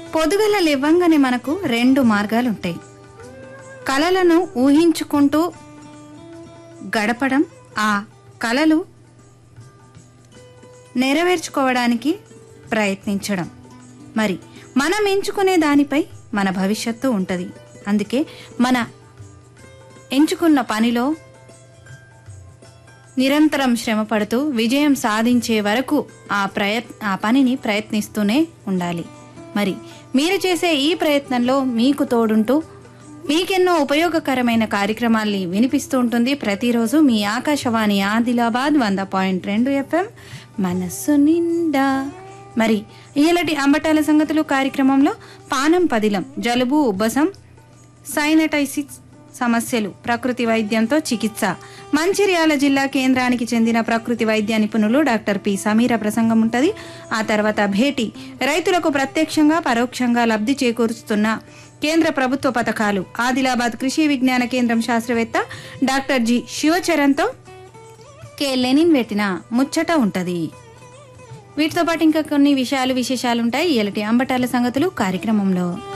పొదుగల లేవంగానే మనకు రెండు మార్గాలు ఉంటాయి కలలను ఊహించుకుంటూ గడపడం ఆ కలలు నెరవేర్చుకోవడానికి ప్రయత్నించడం మరి మనం ఎంచుకునే దానిపై మన భవిష్యత్తు ఉంటుంది అందుకే మన ఎంచుకున్న పనిలో నిరంతరం శ్రమపడుతూ విజయం సాధించే వరకు ఆ ప్రయత్ ఆ పనిని ప్రయత్నిస్తూనే ఉండాలి మరి మీరు చేసే ఈ ప్రయత్నంలో మీకు తోడుంటూ మీకెన్నో ఉపయోగకరమైన కార్యక్రమాల్ని వినిపిస్తూ ఉంటుంది ప్రతిరోజు మీ ఆకాశవాణి ఆదిలాబాద్ వంద పాయింట్ రెండు ఎఫ్ఎం మనస్సు నిండా మరి ఈలటి అంబటాల సంగతులు కార్యక్రమంలో పానం పదిలం జలుబు ఉబ్బసం సైనటైసిస్ సమస్యలు ప్రకృతి వైద్యంతో చికిత్స మంచిర్యాల జిల్లా కేంద్రానికి చెందిన ప్రకృతి వైద్య నిపుణులు డాక్టర్ పి సమీర ప్రసంగం ఉంటుంది ఆ తర్వాత భేటీ రైతులకు ప్రత్యక్షంగా పరోక్షంగా లబ్ధి చేకూరుస్తున్న కేంద్ర ప్రభుత్వ పథకాలు ఆదిలాబాద్ కృషి విజ్ఞాన కేంద్రం శాస్త్రవేత్త డాక్టర్ జి శివచరణ్తో కె లెనిన్ పెట్టిన ముచ్చట ఉంటది వీటితో పాటు ఇంకా కొన్ని విషయాలు విశేషాలు ఉంటాయి ఇలాంటి అంబటాల సంగతులు కార్యక్రమంలో